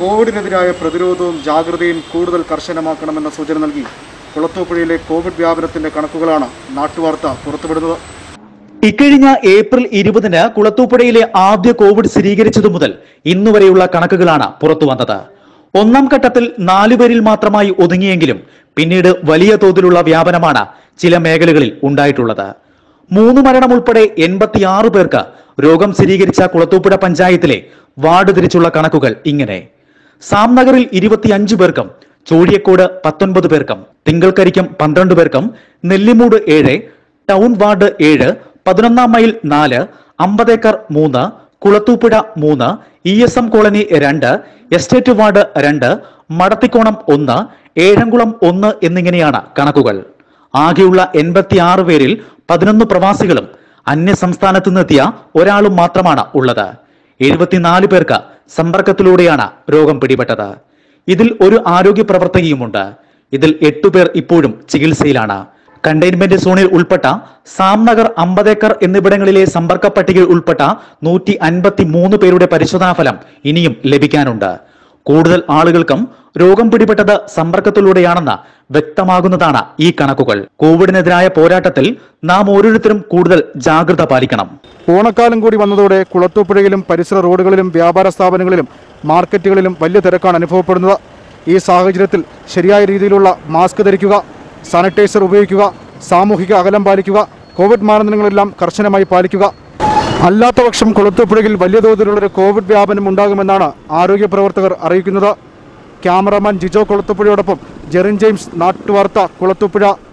കോവിഡിനെതിരായ പ്രതിരോധവും ജാഗ്രതയും കൂടുതൽ കർശനമാക്കണമെന്ന സൂചന നൽകി കുളത്തൂപ്പുഴയിലെ കോവിഡ് വ്യാപനത്തിന്റെ കണക്കുകളാണ് നാട്ടുവാർത്ത പുറത്തുവിടുന്നത് ഇക്കഴിഞ്ഞ ഏപ്രിൽ ഇരുപതിന് കുളത്തൂപ്പുഴയിലെ ആദ്യ കോവിഡ് സ്ഥിരീകരിച്ചതു മുതൽ ഇന്നുവരെയുള്ള കണക്കുകളാണ് പുറത്തു വന്നത് ഒന്നാം ഘട്ടത്തിൽ നാലുപേരിൽ മാത്രമായി ഒതുങ്ങിയെങ്കിലും പിന്നീട് വലിയ തോതിലുള്ള വ്യാപനമാണ് ചില മേഖലകളിൽ ഉണ്ടായിട്ടുള്ളത് മൂന്ന് മരണം ഉൾപ്പെടെ എൺപത്തിയാറ് പേർക്ക് രോഗം സ്ഥിരീകരിച്ച കുളത്തൂപ്പുഴ പഞ്ചായത്തിലെ വാർഡ് തിരിച്ചുള്ള കണക്കുകൾ ഇങ്ങനെ സാംനഗറിൽ ഇരുപത്തിയഞ്ച് പേർക്കും ചോഴിയക്കോട് പത്തൊൻപത് പേർക്കും തിങ്കൾക്കരിക്കും പന്ത്രണ്ട് പേർക്കും നെല്ലിമൂട് ഏഴ് ടൗൺ വാർഡ് ഏഴ് പതിനൊന്നാം മൈൽ നാല് അമ്പതേക്കർ മൂന്ന് കുളത്തൂപ്പുഴ മൂന്ന് ഇ എസ് എം കോളനി രണ്ട് എസ്റ്റേറ്റ് വാർഡ് രണ്ട് മടത്തിക്കോണം ഒന്ന് ഏഴംകുളം ഒന്ന് എന്നിങ്ങനെയാണ് കണക്കുകൾ ആകെയുള്ള എൺപത്തിയാറ് പേരിൽ പതിനൊന്ന് പ്രവാസികളും അന്യ സംസ്ഥാനത്തു നിന്നെത്തിയ ഒരാളും മാത്രമാണ് ഉള്ളത് എഴുപത്തിനാല് പേർക്ക് സമ്പർക്കത്തിലൂടെയാണ് രോഗം പിടിപെട്ടത് ഇതിൽ ഒരു ആരോഗ്യ പ്രവർത്തകയുമുണ്ട് ഇതിൽ എട്ടുപേർ ഇപ്പോഴും ചികിത്സയിലാണ് കണ്ടെയ്ൻമെന്റ് സോണിൽ ഉൾപ്പെട്ട സാംനഗർ അമ്പതേക്കർ എന്നിവിടങ്ങളിലെ സമ്പർക്ക പട്ടികയിൽ ഉൾപ്പെട്ട നൂറ്റി അൻപത്തി മൂന്ന് പേരുടെ പരിശോധനാ ഫലം ഇനിയും ലഭിക്കാനുണ്ട് കൂടുതൽ ആളുകൾക്കും രോഗം പിടിപെട്ടത് സമ്പർക്കത്തിലൂടെയാണെന്ന് വ്യക്തമാകുന്നതാണ് ഈ കണക്കുകൾ കോവിഡിനെതിരായ പോരാട്ടത്തിൽ നാം ഓരോരുത്തരും കൂടുതൽ ജാഗ്രത പാലിക്കണം ഓണക്കാലം കൂടി വന്നതോടെ കുളത്തൂപ്പുഴയിലും പരിസര റോഡുകളിലും വ്യാപാര സ്ഥാപനങ്ങളിലും മാർക്കറ്റുകളിലും വലിയ തിരക്കാണ് അനുഭവപ്പെടുന്നത് ഈ സാഹചര്യത്തിൽ ശരിയായ രീതിയിലുള്ള മാസ്ക് ധരിക്കുക സാനിറ്റൈസർ ഉപയോഗിക്കുക സാമൂഹിക അകലം പാലിക്കുക കോവിഡ് മാനദണ്ഡങ്ങളെല്ലാം കർശനമായി പാലിക്കുക അല്ലാത്തപക്ഷം കുളത്തൂപ്പുഴയിൽ വലിയ തോതിലുള്ളൊരു കോവിഡ് വ്യാപനം ഉണ്ടാകുമെന്നാണ് ആരോഗ്യ പ്രവർത്തകർ അറിയിക്കുന്നത് ക്യാമറാമാൻ ജിജോ കുളത്തൂപ്പുഴയോടൊപ്പം ജെറിൻ ജെയിംസ് നാട്ടുവാർത്ത കുളത്തൂപ്പുഴ